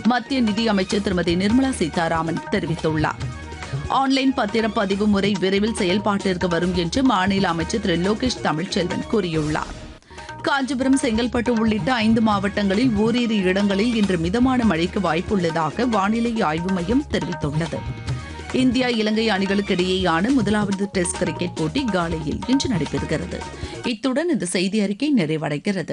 மத்திய நிதி அமைச்சர் திருமதி நிர்மலா சீதாராமன் தெரிவித்துள்ளார் ஆன்லைன் பத்திரப்பதிவு முறை விரைவில் செயல்பாட்டிற்கு வரும் என்று மாநில அமைச்சர் திரு லோகேஷ் தமிழ்ச்செல்வன் கூறியுள்ளார் காஞ்சிபுரம் செங்கல்பட்டு உள்ளிட்ட ஐந்து மாவட்டங்களில் ஓரிரு இடங்களில் இன்று மிதமான மழைக்கு வாய்ப்புள்ளதாக வானிலை ஆய்வு மையம் தெரிவித்துள்ளது இந்தியா இலங்கை அணிகளுக்கு இடையேயான முதலாவது டெஸ்ட் கிரிக்கெட் போட்டி காலையில் இன்று நடைபெறுகிறது இத்துடன் இந்த செய்தி அறிக்கை நிறைவடைகிறது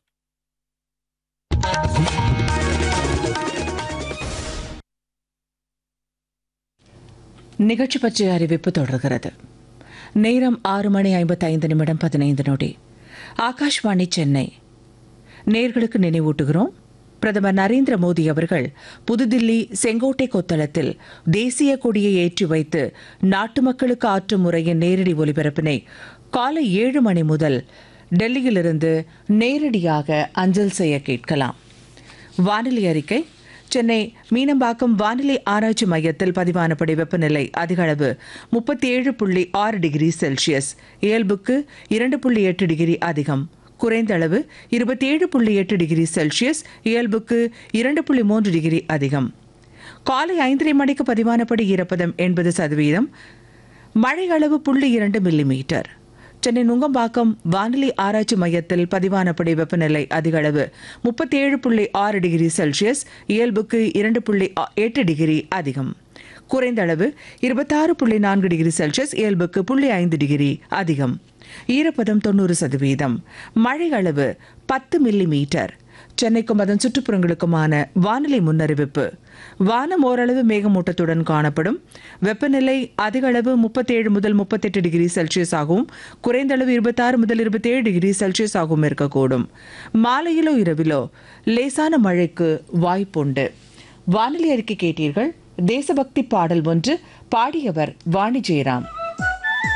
நிகழ்ச்சி பற்றிய அறிவிப்பு தொடர்கிறது நேரம் ஆறு மணி ஐம்பத்தைந்து நிமிடம் பதினைந்து நொடி ஆகாஷ்வாணி சென்னை நேர்களுக்கு நினைவூட்டுகிறோம் பிரதமர் நரேந்திர மோடி அவர்கள் புதுதில்லி செங்கோட்டை கொத்தளத்தில் தேசிய கொடியை ஏற்றி வைத்து நாட்டு மக்களுக்கு ஆற்றும் முறையின் நேரடி ஒலிபரப்பினை காலை ஏழு மணி முதல் டெல்லியிலிருந்து நேரடியாக அஞ்சல் செய்ய கேட்கலாம் வானிலை அறிக்கை சென்னை மீனம்பாக்கம் வானிலை ஆராய்ச்சி மையத்தில் பதிவானபடி வெப்பநிலை அதிக அளவு முப்பத்தி ஏழு புள்ளி ஆறு டிகிரி செல்சியஸ் இயல்புக்கு இரண்டு புள்ளி எட்டு டிகிரி அதிகம் குறைந்த அளவு இருபத்தி ஏழு புள்ளி எட்டு டிகிரி செல்சியஸ் இயல்புக்கு இரண்டு புள்ளி மூன்று டிகிரி அதிகம் காலை ஐந்தரை மணிக்கு பதிவானபடி ஈரப்பதம் எண்பது சதவீதம் மழை அளவு புள்ளி இரண்டு மில்லிமீட்டர் சென்னை நுங்கம்பாக்கம் வானிலை ஆராய்ச்சி மையத்தில் பதிவானபடி வெப்பநிலை அதிக அளவு முப்பத்தி ஏழு புள்ளி ஆறு டிகிரி செல்சியஸ் இயல்புக்கு இரண்டு புள்ளி ஆ- எட்டு டிகிரி அதிகம் குறைந்த அளவு இருபத்தாறு புள்ளி நான்கு டிகிரி செல்சியஸ் இயல்புக்கு புள்ளி ஐந்து டிகிரி அதிகம் ஈரப்பதம் தொண்ணூறு சதவீதம் மழை அளவு பத்து மில்லி மீட்டர் சென்னைக்கும் அதன் சுற்றுப்புறங்களுக்குமான வானிலை முன்னறிவிப்பு வானம் ஓரளவு மேகமூட்டத்துடன் காணப்படும் வெப்பநிலை அதிக அளவு முப்பத்தேழு முதல் முப்பத்தெட்டு டிகிரி செல்சியஸ் ஆகவும் குறைந்த அளவு இருபத்தாறு முதல் இருபத்தேழு டிகிரி செல்சியஸ் ஆகவும் இருக்கக்கூடும் மாலையிலோ இரவிலோ லேசான மழைக்கு வாய்ப்புண்டு வானிலை அறிக்கை கேட்டீர்கள் தேசபக்தி பாடல் ஒன்று பாடியவர் வாணி ஜெயராம்